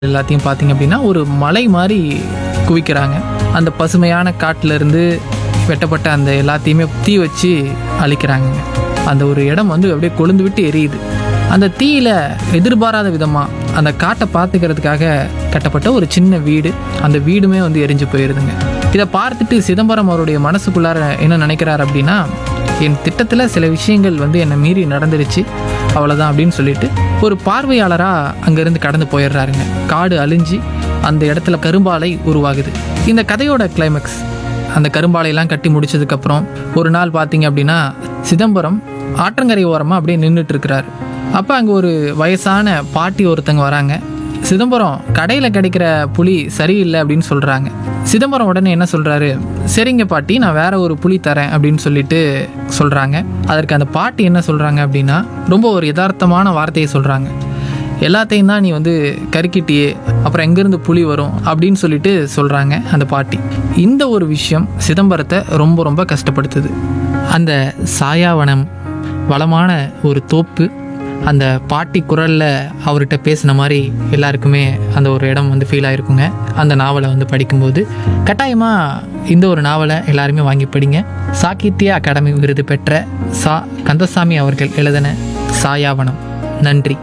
எல்லாத்தையும் பார்த்தீங்க அப்படின்னா ஒரு மலை மாதிரி குவிக்கிறாங்க அந்த பசுமையான காட்டுல இருந்து வெட்டப்பட்ட அந்த எல்லாத்தையுமே தீ வச்சு அழிக்கிறாங்க அந்த ஒரு இடம் வந்து அப்படியே கொழுந்து விட்டு எரியுது அந்த தீயில எதிர்பாராத விதமாக அந்த காட்டை பார்த்துக்கிறதுக்காக கட்டப்பட்ட ஒரு சின்ன வீடு அந்த வீடுமே வந்து எரிஞ்சு போயிருதுங்க இதை பார்த்துட்டு சிதம்பரம் அவருடைய மனசுக்குள்ளார என்ன நினைக்கிறார் அப்படின்னா என் திட்டத்தில் சில விஷயங்கள் வந்து என்னை மீறி நடந்துருச்சு அவ்வளோதான் அப்படின்னு சொல்லிட்டு ஒரு பார்வையாளராக அங்கேருந்து கடந்து போயிடுறாருங்க காடு அழிஞ்சு அந்த இடத்துல கரும்பாலை உருவாகுது இந்த கதையோட கிளைமேக்ஸ் அந்த கரும்பாலையெல்லாம் கட்டி முடிச்சதுக்கப்புறம் ஒரு நாள் பார்த்தீங்க அப்படின்னா சிதம்பரம் ஆற்றங்கரை ஓரமாக அப்படியே நின்றுட்டு இருக்கிறாரு அப்போ அங்கே ஒரு வயசான பாட்டி ஒருத்தங்க வராங்க சிதம்பரம் கடையில் கிடைக்கிற புளி சரியில்லை அப்படின்னு சொல்கிறாங்க சிதம்பரம் உடனே என்ன சொல்கிறாரு சரிங்க பாட்டி நான் வேற ஒரு புளி தரேன் அப்படின்னு சொல்லிட்டு சொல்கிறாங்க அதற்கு அந்த பாட்டி என்ன சொல்கிறாங்க அப்படின்னா ரொம்ப ஒரு யதார்த்தமான வார்த்தையை சொல்கிறாங்க எல்லாத்தையும் தான் நீ வந்து கருக்கிட்டியே அப்புறம் எங்கேருந்து புலி வரும் அப்படின்னு சொல்லிட்டு சொல்கிறாங்க அந்த பாட்டி இந்த ஒரு விஷயம் சிதம்பரத்தை ரொம்ப ரொம்ப கஷ்டப்படுத்துது அந்த சாயாவனம் வளமான ஒரு தோப்பு அந்த பாட்டி குரலில் அவர்கிட்ட பேசின மாதிரி எல்லாருக்குமே அந்த ஒரு இடம் வந்து ஃபீல் ஆயிருக்குங்க அந்த நாவலை வந்து படிக்கும்போது கட்டாயமாக இந்த ஒரு நாவலை எல்லாருமே வாங்கி படிங்க சாகித்ய அகாடமி விருது பெற்ற சா கந்தசாமி அவர்கள் எழுதின சாயாவனம் நன்றி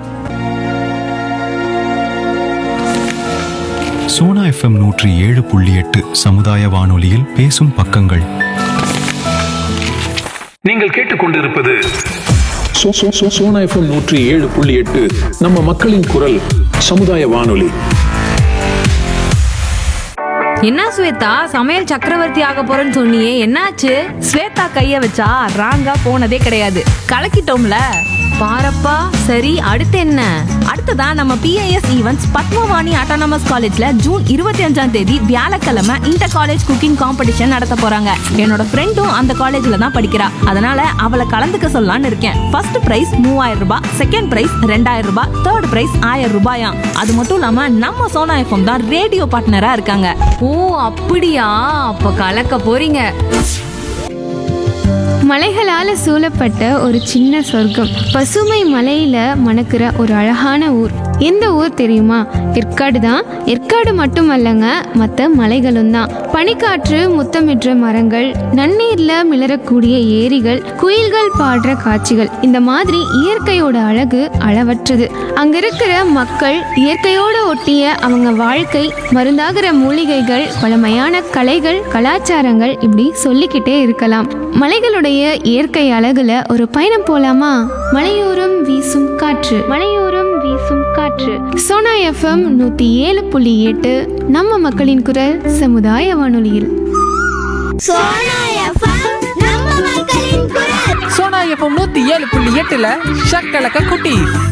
சோனா எஃப்எம் நூற்றி ஏழு புள்ளி எட்டு சமுதாய வானொலியில் பேசும் பக்கங்கள் நீங்கள் கேட்டுக்கொண்டிருப்பது சோ- சோ- சோ- சோனா எஃப்எம் நூற்றி ஏழு புள்ளி எட்டு நம்ம மக்களின் குரல் சமுதாய வானொலி என்ன ஸ்வேதா சமையல் சக்கரவர்த்தி ஆக போறேன்னு சொன்னியே என்னாச்சு ஸ்வேதா கைய வச்சா ராங்கா போனதே கிடையாது கலக்கிட்டோம்ல பாரப்பா சரி அடுத்து என்ன அடுத்ததா நம்ம பிஐஎஸ் ஈவென்ட்ஸ் பத்மவாணி ஆட்டானமஸ் காலேஜ்ல ஜூன் இருபத்தி அஞ்சாம் தேதி வியாழக்கிழமை இன்டர் காலேஜ் குக்கிங் காம்படிஷன் நடத்த போறாங்க என்னோட ஃப்ரெண்டும் அந்த காலேஜ்ல தான் படிக்கிறா அதனால அவளை கலந்துக்க சொல்லலாம்னு இருக்கேன் ஃபர்ஸ்ட் பிரைஸ் மூவாயிரம் ரூபாய் செகண்ட் பிரைஸ் ரெண்டாயிரம் ரூபாய் தேர்ட் பிரைஸ் ஆயிரம் ரூபாயாம் அது மட்டும் இல்லாம நம்ம சோனா எஃப்எம் தான் ரேடியோ பார்ட்னரா இருக்காங்க ஓ அப்படியா அப்ப கலக்க போறீங்க மலைகளால சூழப்பட்ட ஒரு சின்ன சொர்க்கம் பசுமை மலையில மணக்கிற ஒரு அழகான ஊர் எந்த ஊர் தெரியுமா ஏற்காடு தான் ஏற்காடு மட்டுமல்லங்க மற்ற மலைகளும் தான் பனிக்காற்று முத்தமிடுற மரங்கள் நன்னீர்ல மிளறக்கூடிய ஏரிகள் குயில்கள் பாடுற காட்சிகள் இந்த மாதிரி இயற்கையோட அழகு அளவற்றது அங்க இருக்கிற மக்கள் இயற்கையோட ஒட்டிய அவங்க வாழ்க்கை மருந்தாகிற மூலிகைகள் பழமையான கலைகள் கலாச்சாரங்கள் இப்படி சொல்லிக்கிட்டே இருக்கலாம் மலைகளுடைய இயற்கை அழகுல ஒரு பயணம் போலாமா மலையோரம் வீசும் காற்று மலையோரம் வீசும் காற்று சோனா எஃப்எம் நூத்தி ஏழு புள்ளி எட்டு நம்ம மக்களின் குரல் சமுதாய வானொலியில் சோனா எஃப்எம் நூற்றி ஏழு புள்ளி எட்டில் ஷக்கலக்க குட்டி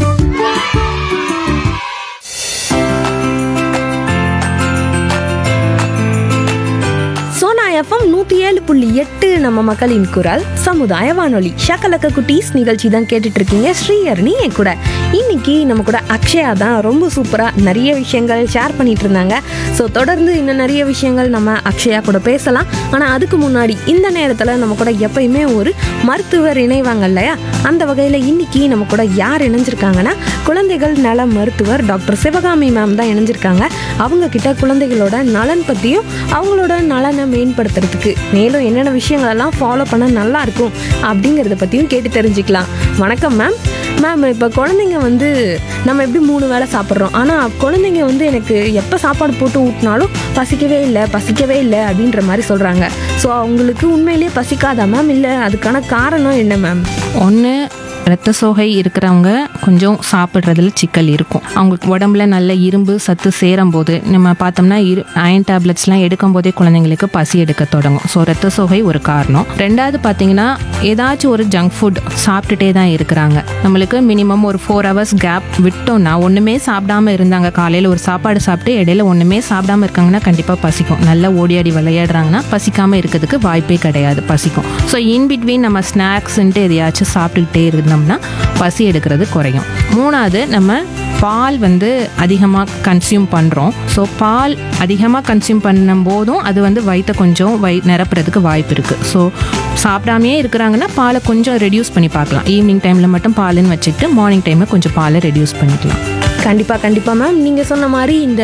சோனா எஃப்எம் நூற்றி ஏழு புள்ளி எட்டு நம்ம மக்களின் குரல் சமுதாய வானொலி ஷக்கலக்க குட்டீஸ் நிகழ்ச்சி தான் கேட்டுட்டு இருக்கீங்க ஸ்ரீஹரணி என் கூட இன்னைக்கு நம்ம கூட அக்ஷயா தான் ரொம்ப சூப்பராக நிறைய விஷயங்கள் ஷேர் பண்ணிட்டு இருந்தாங்க ஸோ தொடர்ந்து இன்னும் நிறைய விஷயங்கள் நம்ம அக்ஷயா கூட பேசலாம் ஆனால் அதுக்கு முன்னாடி இந்த நேரத்தில் நம்ம கூட எப்பயுமே ஒரு மருத்துவர் இணைவாங்க இல்லையா அந்த வகையில் இன்னைக்கு நம்ம கூட யார் இணைஞ்சிருக்காங்கன்னா குழந்தைகள் நல மருத்துவர் டாக்டர் சிவகாமி மேம் தான் இணைஞ்சிருக்காங்க அவங்க கிட்ட குழந்தைகளோட நலன் பற்றியும் அவங்களோட நலனை மேம்படுத்துறதுக்கு மேலும் என்னென்ன விஷயங்கள் எல்லாம் ஃபாலோ பண்ண நல்லா இருக்கும் அப்படிங்கிறத பற்றியும் கேட்டு தெரிஞ்சுக்கலாம் வணக்கம் மேம் மேம் இப்போ குழந்தைங்க வந்து நம்ம எப்படி மூணு வேளை சாப்பிட்றோம் ஆனால் குழந்தைங்க வந்து எனக்கு எப்போ சாப்பாடு போட்டு ஊட்டினாலும் பசிக்கவே இல்லை பசிக்கவே இல்லை அப்படின்ற மாதிரி சொல்கிறாங்க ஸோ அவங்களுக்கு உண்மையிலேயே பசிக்காதா மேம் இல்லை அதுக்கான காரணம் என்ன மேம் ஒன்று ரத்த சோகை இருக்கிறவங்க கொஞ்சம் சாப்பிட்றதுல சிக்கல் இருக்கும் அவங்களுக்கு உடம்புல நல்ல இரும்பு சத்து சேரும் போது நம்ம பார்த்தோம்னா இரு அயன் டேப்லெட்ஸ்லாம் எடுக்கும் போதே குழந்தைங்களுக்கு பசி எடுக்க தொடங்கும் ஸோ ரத்த சோகை ஒரு காரணம் ரெண்டாவது பார்த்தீங்கன்னா ஏதாச்சும் ஒரு ஜங்க் ஃபுட் சாப்பிட்டுட்டே தான் இருக்கிறாங்க நம்மளுக்கு மினிமம் ஒரு ஃபோர் ஹவர்ஸ் கேப் விட்டோம்னா ஒன்றுமே சாப்பிடாம இருந்தாங்க காலையில் ஒரு சாப்பாடு சாப்பிட்டு இடையில ஒன்றுமே சாப்பிடாம இருக்காங்கன்னா கண்டிப்பாக பசிக்கும் நல்லா ஓடியாடி விளையாடுறாங்கன்னா பசிக்காம இருக்கிறதுக்கு வாய்ப்பே கிடையாது பசிக்கும் ஸோ இன் பிட்வீன் நம்ம ஸ்நாக்ஸ்ன்ட்டு எதையாச்சும் சாப்பிட்டுக்கிட்டே இருந்தோம்னா பசி எடுக்கிறது குறையும் மூணாவது நம்ம பால் வந்து அதிகமாக கன்சியூம் பண்ணுறோம் ஸோ பால் அதிகமாக கன்சியூம் பண்ணும் போதும் அது வந்து வயிற்ற கொஞ்சம் வை நிரப்புறதுக்கு வாய்ப்பு இருக்குது ஸோ சாப்பிடாமையே இருக்கிறாங்கன்னா பாலை கொஞ்சம் ரெடியூஸ் பண்ணி பார்க்கலாம் ஈவினிங் டைமில் மட்டும் பாலுன்னு வச்சுக்கிட்டு மார்னிங் டைமில் கொஞ்சம் பாலை ரெடியூஸ் பண்ணிக்கலாம் கண்டிப்பாக கண்டிப்பாக மேம் நீங்கள் சொன்ன மாதிரி இந்த